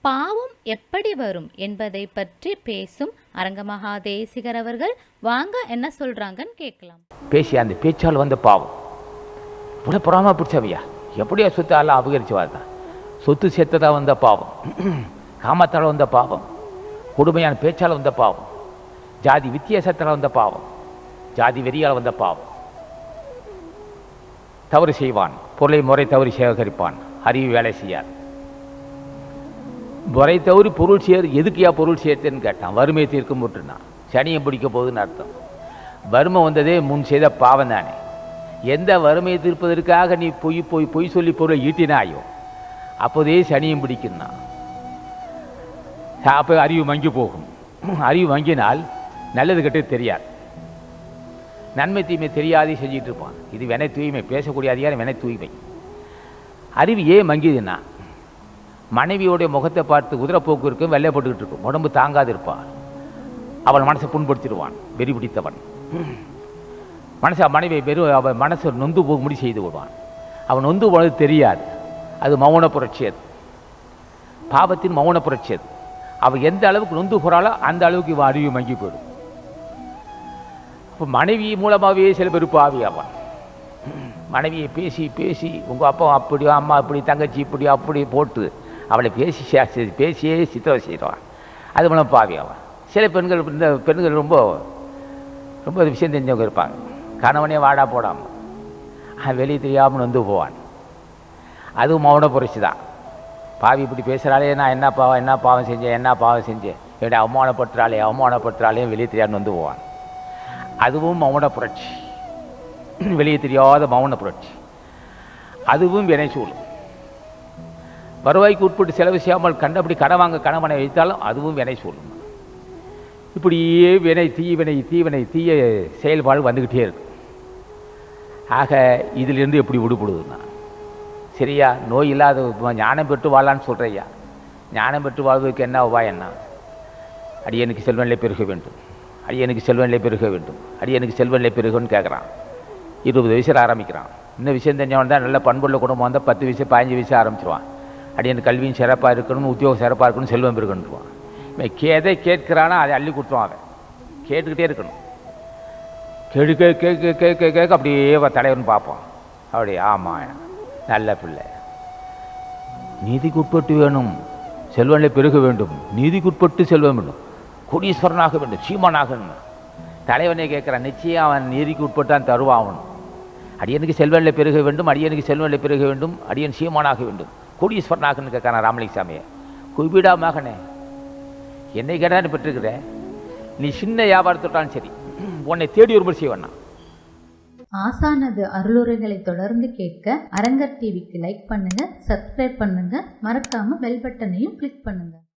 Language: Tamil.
பாவம் எப்படி வரும் என்பதை பற்றி பேசும் அரங்கமகா தேசிகர் அவர்கள் வாங்க என்ன சொல்றாங்கன்னு கேட்கலாம் பேசி அந்த பேச்சால் வந்த பாவம் இவ்வளோ புறாம பிடிச்சவையா எப்படியா சொத்து எல்லாம் அபகரிச்சு வாழ்ந்தான் சொத்து சேர்த்ததா வந்த பாவம் காமத்தால் வந்த பாவம் கொடுமையான பேச்சால் வந்த பாவம் ஜாதி வித்தியாசத்தால் வந்த பாவம் ஜாதி வெறியால் வந்த பாவம் தவறு செய்வான் பொருளை முறை தவறி சேகரிப்பான் அறிவு வேலை செய்யார் முறை தவறி பொருள் சேர் எதுக்குயா பொருள் சேர்த்தேன்னு கேட்டான் வறுமை தீர்க்கும் முட்டுனான் சனியை பிடிக்க போகுதுன்னு அர்த்தம் வறுமை வந்ததே முன் செய்த பாவம் தானே எந்த வறுமையை தீர்ப்பதற்காக நீ பொய் பொய் பொய் சொல்லி பொருளை ஈட்டினாயோ அப்போதே சனியும் பிடிக்குன்னா அப்போ அறிவு மங்கி போகும் அறிவு மங்கினால் நல்லது கெட்டது தெரியாது நன்மை தீமை தெரியாதே செஞ்சிட்டு இருப்பான் இது வினை தூய்மை பேசக்கூடிய அதிகாரம் வினை தூய்மை அறிவு ஏன் மங்கியதுன்னா மனைவியோடைய முகத்தை பார்த்து குதிரைப்போக்கு இருக்கும் வெள்ளை போட்டுக்கிட்டு இருக்கும் உடம்பு தாங்காது இருப்பான் அவள் மனசை புண்படுத்திடுவான் வெறி பிடித்தவன் மனசை மனைவி வெறும் அவன் மனசை நொந்து போகும்படி செய்து விடுவான் அவன் நொந்து போனது தெரியாது அது மௌன புரட்சி அது பாவத்தின் மௌன புரட்சி அது அவள் எந்த அளவுக்கு நொந்து போகிறாளோ அந்த அளவுக்கு இவன் அறிவு மங்கி போயிடும் இப்போ மனைவி மூலமாகவே சில பேர் பாவி அவன் மனைவியை பேசி பேசி உங்கள் அப்பா அப்படி அம்மா அப்படி தங்கச்சி இப்படி அப்படி போட்டு அவளை பேசி சே- பேசியே சித்திரை செய்கிறான் அது மூலம் பாவி அவன் சில பெண்கள் இந்த பெண்கள் ரொம்ப ரொம்ப விஷயம் தெரிஞ்சவங்க இருப்பாங்க கணவனே வாடா போடாமல் அவன் வெளியே தெரியாமல் வந்து போவான் அதுவும் மௌன புரட்சி தான் பாவி இப்படி பேசுகிறாளே நான் என்ன பாவம் என்ன பாவம் செஞ்சேன் என்ன பாவம் செஞ்சேன் என்னை அவமானப்படுத்துறாளே அவமானப்படுத்துறாளே வெளியே தெரியாமல் வந்து போவான் அதுவும் மௌன புரட்சி வெளியே தெரியாத மௌன புரட்சி அதுவும் வினை சூழ் வருவாய்க்கு உட்பட்டு செலவு செய்யாமல் கண்டபடி கடன் வாங்க கணவனை வைத்தாலும் அதுவும் வினை சூழும் இப்படியே வினை தீவினை தீவினை தீய செயல்பாடு வந்துக்கிட்டே இருக்கு ஆக இதிலிருந்து எப்படி விடுபடுதுன்னா சரியா நோய் இல்லாத ஞானம் பெற்று வாழலான்னு சொல்கிறையா ஞானம் பெற்று வாழ்வதற்கு என்ன உபாயம் என்ன அடியனுக்கு செல்வநிலை பெருக வேண்டும் அடியனுக்கு செல்வநிலை பெருக வேண்டும் அடியனுக்கு செல்வநிலை பெருகுன்னு கேட்குறான் இருபது வயசில் ஆரம்பிக்கிறான் இன்னும் விஷயம் தெரிஞ்சவன் தான் நல்ல பண்புள்ள குடும்பம் வந்தால் பத்து வயசு பதினஞ்சு வயசு ஆரம்பிச்சிருவான் அடியன் கல்வியும் சிறப்பாக இருக்கணும் உத்தியோகம் சிறப்பாக இருக்கணும் செல்வம் இருக்கணும்வான் இவன் கே எதை கேட்கிறானோ அதை அள்ளி கொடுத்துருவான் அவன் கேட்டுக்கிட்டே இருக்கணும் கேடு கே கேட்க கேட்க கேட்க அப்படியே அவன் தலைவன் பார்ப்பான் அப்படி ஆமாம் நல்ல பிள்ளை நீதிக்கு உட்பட்டு வேணும் செல்வநிலை பெருக வேண்டும் நீதிக்குட்பட்டு செல்வம் வேண்டும் கோடீஸ்வரனாக வேண்டும் சீமானாக வேண்டும் தலைவனே கேட்குறான் நிச்சயம் அவன் நீதிக்கு உட்பட்டான் தருவான் அவன் அடியனுக்கு செல்வநிலை பெருக வேண்டும் அடியனுக்கு செல்வநிலை பெருக வேண்டும் அடியன் சீமானாக வேண்டும் கோடீஸ்வரனாகன்னு கேட்கறான் ராமலிங்க சாமியை குபிடா மகனே என்னை கேட்டான்னு பெற்றிருக்கிற நீ சின்ன வியாபாரத்தோட்டாலும் சரி உன்னை தேடி வரும்படி செய்வண்ணா ஆசானது அருளுரைகளை தொடர்ந்து கேட்க அரங்கர் டிவிக்கு லைக் பண்ணுங்க சப்ஸ்கிரைப் பண்ணுங்க மறக்காம பெல் பட்டனையும் கிளிக் பண்ணுங்க